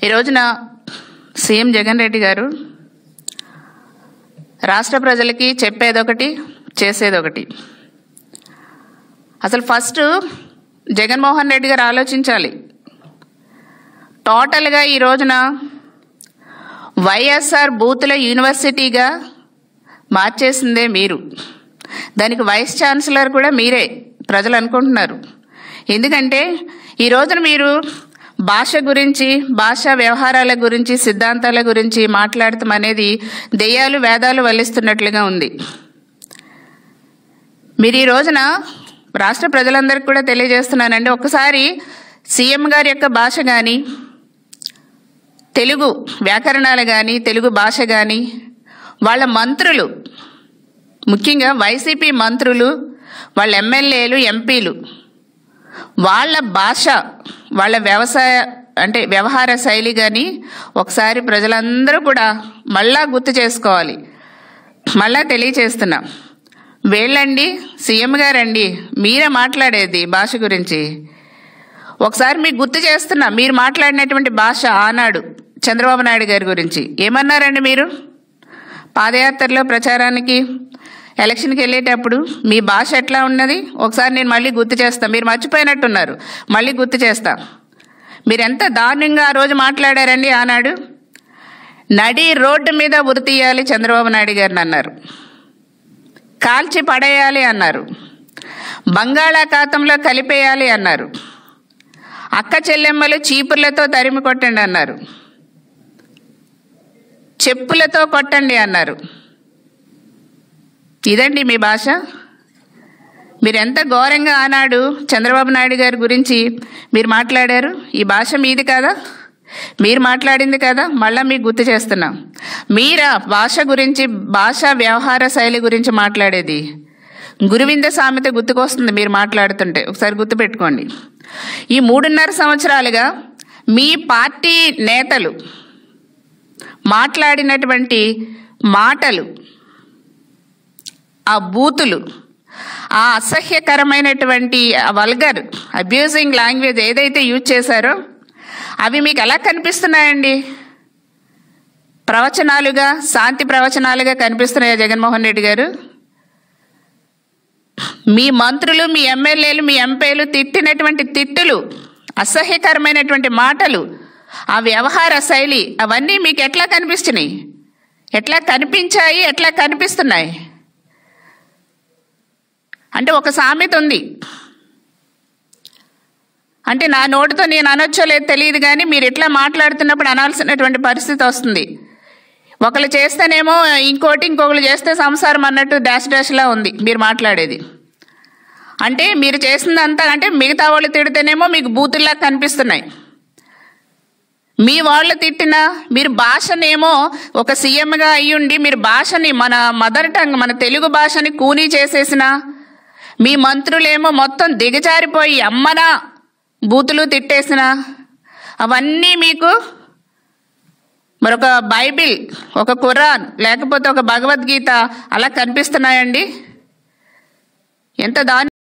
ఈ రోజున సీఎం జగన్ రెడ్డి గారు రాష్ట్ర ప్రజలకి చెప్పేదొకటి చేసేదొకటి అసలు ఫస్ట్ జగన్మోహన్ రెడ్డి గారు ఆలోచించాలి టోటల్గా ఈ రోజున వైఎస్ఆర్ బూతుల యూనివర్సిటీగా మార్చేసిందే మీరు దానికి వైస్ ఛాన్సలర్ కూడా మీరే ప్రజలు అనుకుంటున్నారు ఎందుకంటే ఈ రోజున మీరు భాష గురించి భాషా వ్యవహారాల గురించి సిద్ధాంతాల గురించి మాట్లాడటం అనేది దెయ్యాలు వేదాలు వల్లిస్తున్నట్లుగా ఉంది మీరు ఈ రోజున రాష్ట్ర ప్రజలందరికీ కూడా తెలియజేస్తున్నానండి ఒకసారి సీఎం గారి యొక్క భాష కానీ తెలుగు వ్యాకరణాలు కానీ తెలుగు భాష కానీ వాళ్ళ మంత్రులు ముఖ్యంగా వైసీపీ మంత్రులు వాళ్ళ ఎమ్మెల్యేలు ఎంపీలు వాళ్ళ భాష వాళ్ళ వ్యవసాయ అంటే వ్యవహార శైలి కానీ ఒకసారి ప్రజలందరూ కూడా మళ్ళా గుర్తు చేసుకోవాలి మళ్ళా తెలియచేస్తున్నా వీళ్ళండి సీఎం గారండి మీరే మాట్లాడేది భాష గురించి ఒకసారి మీకు గుర్తు చేస్తున్నా మీరు మాట్లాడినటువంటి భాష ఆనాడు చంద్రబాబు నాయుడు గారి గురించి ఏమన్నారండి మీరు పాదయాత్రలో ప్రచారానికి ఎలక్షన్కి వెళ్ళేటప్పుడు మీ భాష ఎట్లా ఉన్నది ఒకసారి నేను మళ్ళీ గుర్తు చేస్తా మీరు మర్చిపోయినట్టున్నారు మళ్ళీ గుర్తు చేస్తా మీరు ఎంత దారుణంగా ఆ రోజు మాట్లాడారండి ఆనాడు నడి రోడ్డు మీద ఉరి తీయాలి చంద్రబాబు నాయుడు గారిని అన్నారు కాల్చి పడేయాలి అన్నారు బంగాళాఖాతంలో కలిపేయాలి అన్నారు అక్క చెల్లెమ్మలు చీపుర్లతో తరిమి కొట్టండి అన్నారు చెప్పులతో కొట్టండి అన్నారు ఇదండి మీ భాష మీరు ఎంత ఘోరంగా ఆనాడు చంద్రబాబు నాయుడు గారి గురించి మీరు మాట్లాడారు ఈ భాష మీది కదా మీరు మాట్లాడింది కదా మళ్ళీ మీకు గుర్తు చేస్తున్నాం మీరా భాష గురించి భాషా వ్యవహార శైలి గురించి మాట్లాడేది గురువింద సామెత గుర్తుకొస్తుంది మీరు మాట్లాడుతుంటే ఒకసారి గుర్తుపెట్టుకోండి ఈ మూడున్నర సంవత్సరాలుగా మీ పార్టీ నేతలు మాట్లాడినటువంటి మాటలు ఆ బూతులు ఆ అసహ్యకరమైనటువంటి వల్గర్ అబ్యూజింగ్ లాంగ్వేజ్ ఏదైతే యూజ్ చేశారో అవి మీకు ఎలా కనిపిస్తున్నాయండి ప్రవచనాలుగా శాంతి ప్రవచనాలుగా కనిపిస్తున్నాయా జగన్మోహన్ రెడ్డి గారు మీ మంత్రులు మీ ఎమ్మెల్యేలు మీ ఎంపీలు తిట్టినటువంటి తిట్టులు అసహ్యకరమైనటువంటి మాటలు ఆ వ్యవహార శైలి అవన్నీ మీకు ఎట్లా కనిపిస్తున్నాయి ఎట్లా కనిపించాయి ఎట్లా కనిపిస్తున్నాయి అంటే ఒక సామెత ఉంది అంటే నా నోటితో నేను అనొచ్చో లేదు తెలియదు కానీ మీరు ఇట్లా మాట్లాడుతున్నప్పుడు అనాల్సినటువంటి పరిస్థితి వస్తుంది ఒకళ్ళు చేస్తేనేమో ఇంకోటి ఇంకొకరు చేస్తే సంసారం అన్నట్టు డాష్ డాష్లా ఉంది మీరు మాట్లాడేది అంటే మీరు చేసిందంతా అంటే మిగతా వాళ్ళు తిడితేనేమో మీకు బూతుల్లా కనిపిస్తున్నాయి మీ వాళ్ళు తిట్టినా మీరు భాషనేమో ఒక సీఎంగా అయ్యుండి మీరు భాషని మన మదర్ టంగ్ మన తెలుగు భాషని కూనీ చేసేసిన మీ మంత్రులేమో మొత్తం దిగజారిపోయి అమ్మనా బూతులు తిట్టేసిన అవన్నీ మీకు మరొక బైబిల్ ఒక ఖురాన్ లేకపోతే ఒక భగవద్గీత అలా కనిపిస్తున్నాయండి ఎంత దాని